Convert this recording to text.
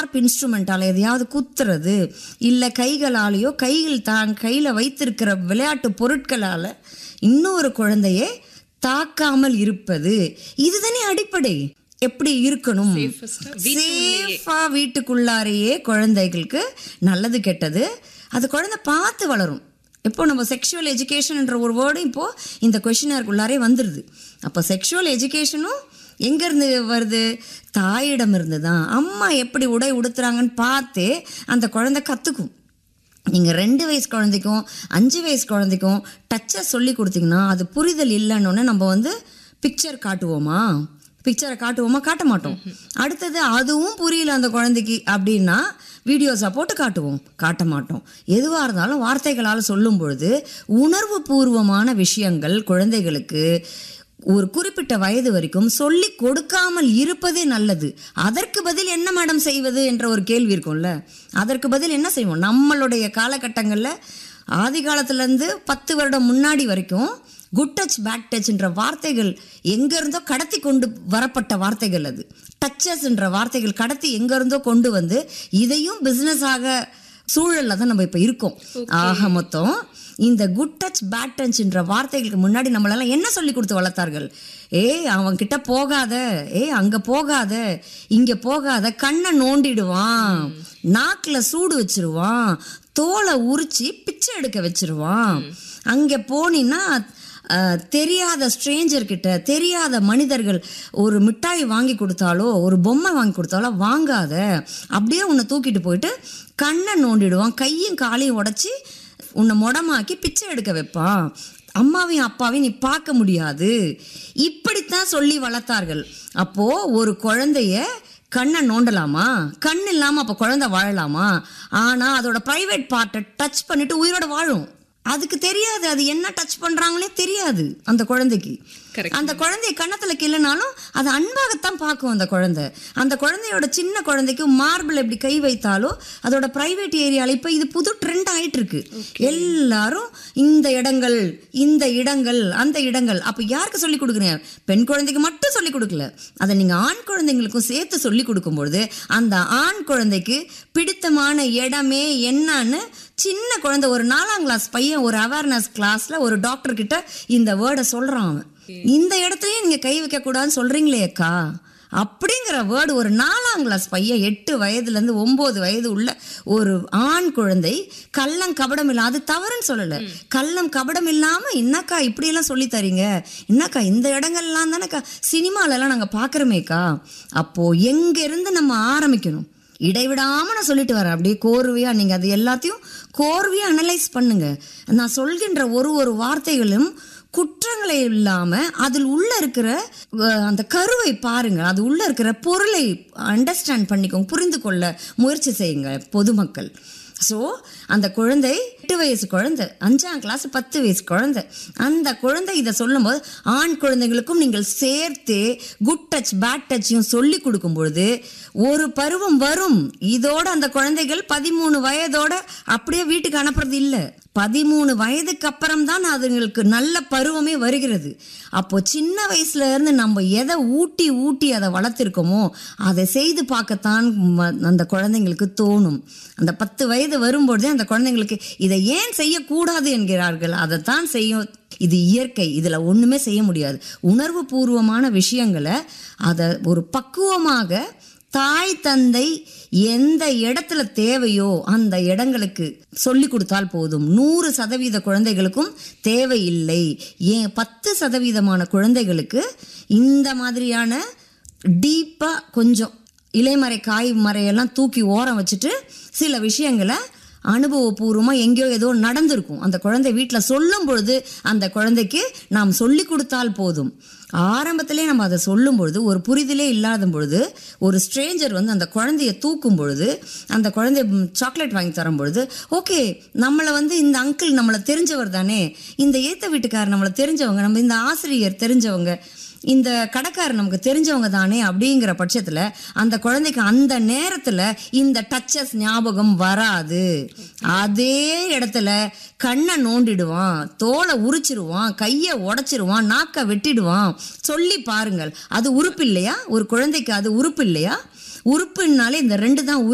Sharp இன்ஸ்ட்ருமெண்ட்டால் எதையாவது குத்துறது இல்லை கைகளாலேயோ கையில் தான் கையில் வைத்திருக்கிற விளையாட்டு பொருட்களால் இன்னொரு குழந்தையை தாக்காமல் இருப்பது இதுதானே அடிப்படை எப்படி இருக்கணும் சேஃபா வீட்டுக்குள்ளாரையே குழந்தைகளுக்கு நல்லது கெட்டது அது குழந்தை பார்த்து வளரும் இப்போ நம்ம செக்ஷுவல் எஜுகேஷன்ன்ற ஒரு வேர்டு இப்போ இந்த கொஷினருக்குள்ளாரே வந்துடுது அப்போ செக்ஷுவல் எஜுகேஷனும் எங்கேருந்து வருது தாயிடம் இருந்து தான் அம்மா எப்படி உடை உடுத்துறாங்கன்னு பார்த்தே அந்த குழந்தை கற்றுக்கும் நீங்கள் ரெண்டு வயசு குழந்தைக்கும் அஞ்சு வயசு குழந்தைக்கும் டச்சை சொல்லி கொடுத்தீங்கன்னா அது புரிதல் இல்லைன்னொன்னே நம்ம வந்து பிக்சர் காட்டுவோமா பிக்சரை காட்டுவோமா காட்ட மாட்டோம் அடுத்தது அதுவும் புரியல அந்த குழந்தைக்கு அப்படின்னா வீடியோஸை போட்டு காட்டுவோம் காட்ட மாட்டோம் எதுவாக இருந்தாலும் வார்த்தைகளால் சொல்லும் பொழுது உணர்வு பூர்வமான விஷயங்கள் குழந்தைகளுக்கு ஒரு குறிப்பிட்ட வயது வரைக்கும் சொல்லி கொடுக்காமல் இருப்பதே நல்லது அதற்கு பதில் என்ன மேடம் செய்வது என்ற ஒரு கேள்வி இருக்கும்ல அதற்கு பதில் என்ன செய்வோம் நம்மளுடைய காலகட்டங்களில் ஆதி காலத்துலேருந்து பத்து வருடம் முன்னாடி வரைக்கும் குட் டச் பேட் டச்ன்ற வார்த்தைகள் எங்கேருந்தோ கடத்தி கொண்டு வரப்பட்ட வார்த்தைகள் அது டச்சஸ்ன்ற வார்த்தைகள் கடத்தி எங்கேருந்தோ கொண்டு வந்து இதையும் பிஸ்னஸாக சூழலில் தான் நம்ம இப்போ இருக்கோம் ஆக மொத்தம் இந்த குட் டச் பேட் டச்ன்ற வார்த்தைகளுக்கு முன்னாடி நம்மளெல்லாம் என்ன சொல்லி கொடுத்து வளர்த்தார்கள் ஏய் அவன் கிட்ட போகாத ஏய் அங்க போகாத இங்க போகாத கண்ணை நோண்டிடுவான் நாக்குல சூடு வச்சிருவான் தோலை உரிச்சு பிச்சை எடுக்க வச்சிருவான் அங்க போனீன்னா அஹ், தெரியாத ஸ்ட்ரேஞ்சர் கிட்ட தெரியாத மனிதர்கள் ஒரு மிட்டாய் வாங்கி கொடுத்தாலோ ஒரு பொம்மை வாங்கி கொடுத்தாலோ வாங்காத அப்படியே உன்னை தூக்கிட்டு போயிட்டு கண்ணை நோண்டிடுவான் கையும் காலையும் உடைச்சி உன்னை முடமாக்கி பிச்சை எடுக்க வைப்பான் அம்மாவையும் அப்பாவையும் நீ பார்க்க முடியாது இப்படித்தான் சொல்லி வளர்த்தார்கள் அப்போ ஒரு குழந்தைய கண்ணை நோண்டலாமா கண் இல்லாம அப்ப குழந்தை வாழலாமா ஆனா அதோட பிரைவேட் பார்ட்டை டச் பண்ணிட்டு உயிரோட வாழும் அதுக்கு தெரியாது அது என்ன டச் பண்றாங்களே தெரியாது அந்த குழந்தைக்கு Correct. அந்த குழந்தைய கன்னத்துல கிள்ளனாலும் அது அன்பாகத்தான் பார்க்கும் அந்த குழந்தை அந்த குழந்தையோட சின்ன குழந்தைக்கு மார்பிள் எப்படி கை வைத்தாலோ அதோட பிரைவேட் ஏரியால இப்ப இது புது ட்ரெண்ட் ஆயிட்டு இருக்கு எல்லாரும் இந்த இடங்கள் இந்த இடங்கள் அந்த இடங்கள் அப்ப யாருக்கு சொல்லி கொடுக்குறீங்க பெண் குழந்தைக்கு மட்டும் சொல்லி கொடுக்கல அதை நீங்க ஆண் குழந்தைங்களுக்கும் சேர்த்து சொல்லி கொடுக்கும்பொழுது அந்த ஆண் குழந்தைக்கு பிடித்தமான இடமே என்னன்னு சின்ன குழந்தை ஒரு நாலாம் கிளாஸ் பையன் ஒரு அவேர்னஸ் கிளாஸ்ல ஒரு டாக்டர் கிட்ட இந்த வேர்டை சொல்றான் அவன் இந்த இடத்துலயும் நீங்க கை வைக்க கூடாதுன்னு சொல்றீங்களே அக்கா அப்படிங்கிற வேர்டு ஒரு நாலாம் கிளாஸ் பையன் எட்டு வயதுல இருந்து ஒன்பது வயது உள்ள ஒரு ஆண் குழந்தை கள்ளம் கபடம் இல்ல அது தவறுன்னு சொல்லல கள்ளம் கபடம் இல்லாம என்னக்கா இப்படி எல்லாம் சொல்லி தரீங்க என்னக்கா இந்த இடங்கள்லாம் தானேக்கா சினிமால எல்லாம் நாங்க பாக்குறோமேக்கா அப்போ எங்க இருந்து நம்ம ஆரம்பிக்கணும் இடைவிடாம நான் சொல்லிட்டு வரேன் அப்படியே கோர்வையா நீங்க அது எல்லாத்தையும் கோர்வையா அனலைஸ் பண்ணுங்க நான் சொல்கின்ற ஒரு ஒரு வார்த்தைகளும் குற்றங்களை இல்லாம அதில் உள்ள இருக்கிற அஹ், அந்த கருவை பாருங்க அது உள்ள இருக்கிற பொருளை அண்டர்ஸ்டாண்ட் பண்ணிக்கோங்க புரிந்து கொள்ள முயற்சி செய்யுங்க பொதுமக்கள் ஸோ அந்த குழந்தை எட்டு வயசு குழந்தை அஞ்சாம் கிளாஸ் பத்து வயசு குழந்தை அந்த குழந்தை இதை சொல்லும்போது ஆண் குழந்தைகளுக்கும் நீங்கள் சேர்த்து குட் டச் பேட் டச்சையும் சொல்லி கொடுக்கும் பொழுது ஒரு பருவம் வரும் இதோட அந்த குழந்தைகள் பதிமூணு வயதோட அப்படியே வீட்டுக்கு அனுப்புறது இல்லை பதிமூணு வயதுக்கு அப்புறம் தான் அதுங்களுக்கு நல்ல பருவமே வருகிறது அப்போ சின்ன வயசுல இருந்து நம்ம எதை ஊட்டி ஊட்டி அதை வளர்த்திருக்கோமோ அதை செய்து பார்க்கத்தான் ம- அந்த குழந்தைங்களுக்கு தோணும் அந்த பத்து வயது வரும்பொழுதே அந்த குழந்தைங்களுக்கு இதை ஏன் செய்யக்கூடாது என்கிறார்கள் அதைத்தான் செய்யும் இது இயற்கை இதுல ஒண்ணுமே செய்ய முடியாது உணர்வு பூர்வமான விஷயங்களை அதை ஒரு பக்குவமாக தாய் தந்தை எந்த இடத்துல தேவையோ அந்த இடங்களுக்கு சொல்லி கொடுத்தால் போதும் நூறு சதவீத குழந்தைகளுக்கும் தேவையில்லை ஏன் பத்து சதவீதமான குழந்தைகளுக்கு இந்த மாதிரியான டீப்பா கொஞ்சம் இலைமறை காய் மறையெல்லாம் தூக்கி ஓரம் வச்சுட்டு சில விஷயங்களை அனுபவபூர்வமாக எங்கேயோ ஏதோ நடந்திருக்கும் அந்த குழந்தை வீட்டில் சொல்லும் பொழுது அந்த குழந்தைக்கு நாம் சொல்லி கொடுத்தால் போதும் ஆரம்பத்திலே நம்ம அதை சொல்லும் பொழுது ஒரு புரிதலே இல்லாத பொழுது ஒரு ஸ்ட்ரேஞ்சர் வந்து அந்த குழந்தைய தூக்கும் பொழுது அந்த குழந்தை சாக்லேட் வாங்கி தரும் பொழுது ஓகே நம்மளை வந்து இந்த அங்கிள் நம்மளை தெரிஞ்சவர் தானே இந்த ஏத்த வீட்டுக்காரர் நம்மளை தெரிஞ்சவங்க நம்ம இந்த ஆசிரியர் தெரிஞ்சவங்க இந்த கடைக்காரர் நமக்கு தெரிஞ்சவங்க தானே அப்படிங்கிற பட்சத்துல அந்த குழந்தைக்கு அந்த நேரத்துல இந்த டச்சஸ் ஞாபகம் வராது அதே இடத்துல கண்ணை நோண்டிடுவான் தோலை உரிச்சிருவான் கையை உடைச்சிருவான் நாக்கை வெட்டிடுவான் சொல்லி பாருங்கள் அது உறுப்பு இல்லையா ஒரு குழந்தைக்கு அது உறுப்பு இல்லையா உறுப்புனாலே இந்த ரெண்டு தான்